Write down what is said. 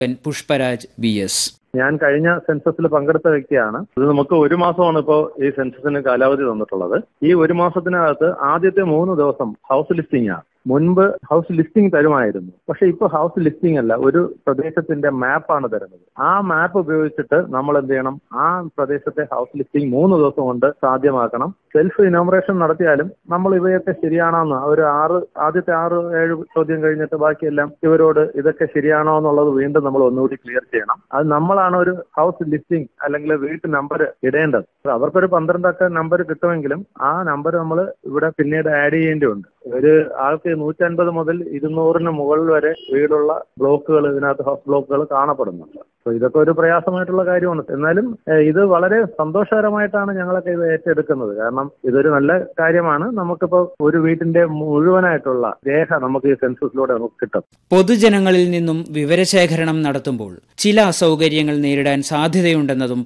Pushparaj B S ഞാൻ കഴിഞ്ഞ സെൻസസിൽ പങ്കെടുത്ത വ്യക്തിയാണ് ഇത് നമുക്ക് ഒരു മാസമാണ് ഇപ്പോൾ ഈ സെൻസസിന് കാലാവധി തന്നിട്ടുള്ളത് ഈ ഒരു മാസത്തിനകത്ത് ആദ്യത്തെ മൂന്ന് ദിവസം ഹൗസ് ലിസ്റ്റിംഗ് ആണ് മുൻപ് ഹൗസ് ലിസ്റ്റിംഗ് തരുമായിരുന്നു പക്ഷെ ഇപ്പൊ ഹൗസ് ലിസ്റ്റിംഗ് അല്ല ഒരു പ്രദേശത്തിന്റെ മാപ്പാണ് തരുന്നത് ആ മാപ്പ് ഉപയോഗിച്ചിട്ട് നമ്മൾ എന്ത് ചെയ്യണം ആ പ്രദേശത്തെ ഹൗസ് ലിസ്റ്റിംഗ് മൂന്ന് ദിവസം കൊണ്ട് സാധ്യമാക്കണം സെൽഫ് ഇനോമറേഷൻ നടത്തിയാലും നമ്മൾ ഇവയൊക്കെ ശരിയാണോന്ന് ഒരു ആറ് ആദ്യത്തെ ആറ് ഏഴ് ചോദ്യം കഴിഞ്ഞിട്ട് ബാക്കിയെല്ലാം ഇവരോട് ഇതൊക്കെ ശരിയാണോ എന്നുള്ളത് വീണ്ടും നമ്മൾ ഒന്നുകൂടി ക്ലിയർ ചെയ്യണം അത് നമ്മളാണ് ഒരു ഹൗസ് ലിസ്റ്റിംഗ് അല്ലെങ്കിൽ വീട്ട് നമ്പർ ഇടേണ്ടത് അവർക്കൊരു പന്ത്രണ്ടൊക്കെ നമ്പർ കിട്ടുമെങ്കിലും ആ നമ്പർ നമ്മൾ ഇവിടെ പിന്നീട് ആഡ് ചെയ്യേണ്ടതുണ്ട് ഒരു ആൾക്ക് നൂറ്റൻപത് മുതൽ ഇരുന്നൂറിന് മുകളിൽ വരെ വീടുള്ള ബ്ലോക്കുകൾ ഇതിനകത്ത് ഹൗസ് ബ്ലോക്കുകൾ കാണപ്പെടുന്നുണ്ട് അപ്പൊ ഇതൊക്കെ ഒരു പ്രയാസമായിട്ടുള്ള കാര്യമാണ് എന്നാലും ഏഹ്, ഇത് വളരെ സന്തോഷകരമായിട്ടാണ് ഞങ്ങളൊക്കെ ഇത് ഏറ്റെടുക്കുന്നത് കാരണം ഇതൊരു നല്ല കാര്യമാണ് നമുക്കിപ്പോൾ ഒരു വീട്ടിന്റെ മുഴുവനായിട്ടുള്ള രേഖ നമുക്ക് ഈ സെൻസസിലൂടെ നമുക്ക് കിട്ടും പൊതുജനങ്ങളിൽ നിന്നും വിവരശേഖരണം നടത്തുമ്പോൾ ചില അസൗകര്യങ്ങൾ നേരിടാൻ സാധ്യതയുണ്ടെന്നതും